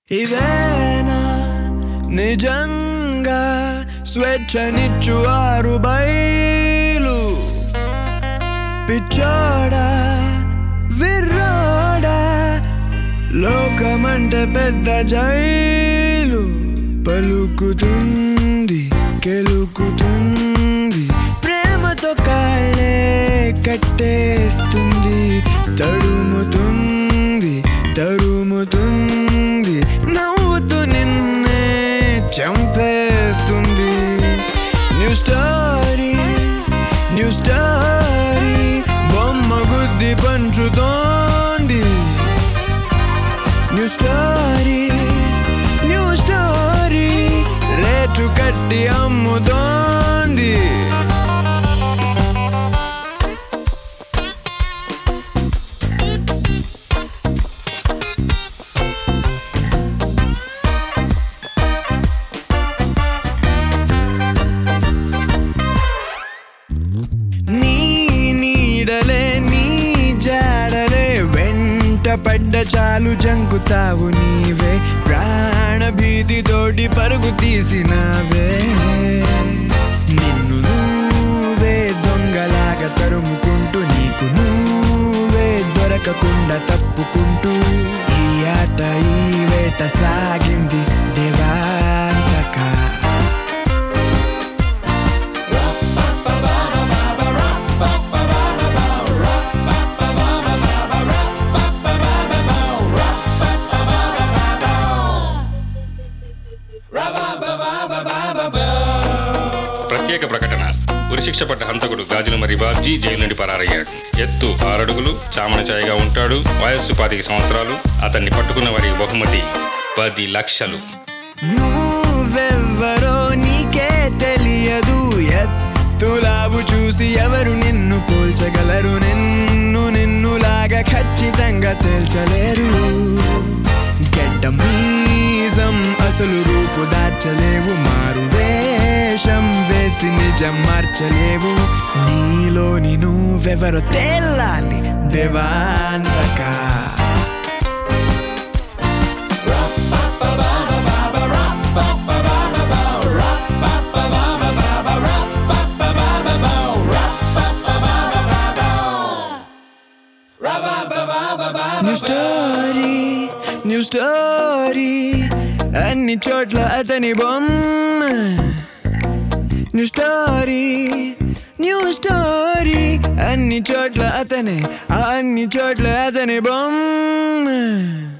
ఇదేనా నిజంగా స్వేచ్ఛనిచ్చువారు బయలు పిచ్చోడా విర్రోడా లోకమంటే పెద్ద జైలు పలుకుతుంది కెలుకుతుంది ప్రేమతో కాళ్ళే కట్టేస్తుంది తడుముతుంది తరుముతుంది నవ్వుతూ నిన్నే చంపేస్తుంది న్యూ స్టోరీ న్యూ స్టోరీ బొమ్మ గుద్ది పంచుతోంది new story new story rate కట్టి అమ్ముతోంది నీ నీడలే నీ జాడలే వెంట పడ్డ చాలు జంకుతావు నీవే ప్రాణ భీతితోటి పరుగు తీసినావే నిన్ను నువ్వే దొంగలాగా తరుముకుంటూ నీకు నువ్వే దొరకకుండా తప్పుకుంటూ ఈ ఆట ఈ వేట సాగింది దేవాంతకా ప్రత్యేక ప్రకటన ఉరిశిక్ష పడ్డ హంతకుడు గాజుల మరి బాబ్జీ జైలు నుండి పరారయ్యాడు ఎత్తు ఆరడుగులు చామన ఛాయగా ఉంటాడు వయస్సు పాతిక సంవత్సరాలు అతన్ని పట్టుకున్న వారి బహుమతి పది లక్షలు నువ్వెవ్వరో నీకే తెలియదు ఎత్తులావు చూసి ఎవరు నిన్ను పోల్చగలరు నిన్ను నిన్నులాగా ఖచ్చితంగా తేల్చలేరు గడ్డ మీసం అసలు రూపు దాచలేవు మారు వేషం వేసి నిజం మార్చలేవు నీలోని నువ్వెవరో తేలాలి దేవాంతకా న్యూ స్టోరీ న్యూ స్టోరీ అన్ని చోట్ల అతని బొమ్మ న్యూ స్టోరీ న్యూ స్టోరీ అన్ని చోట్ల అతనే ఆ అన్ని చోట్ల అతని బొమ్మ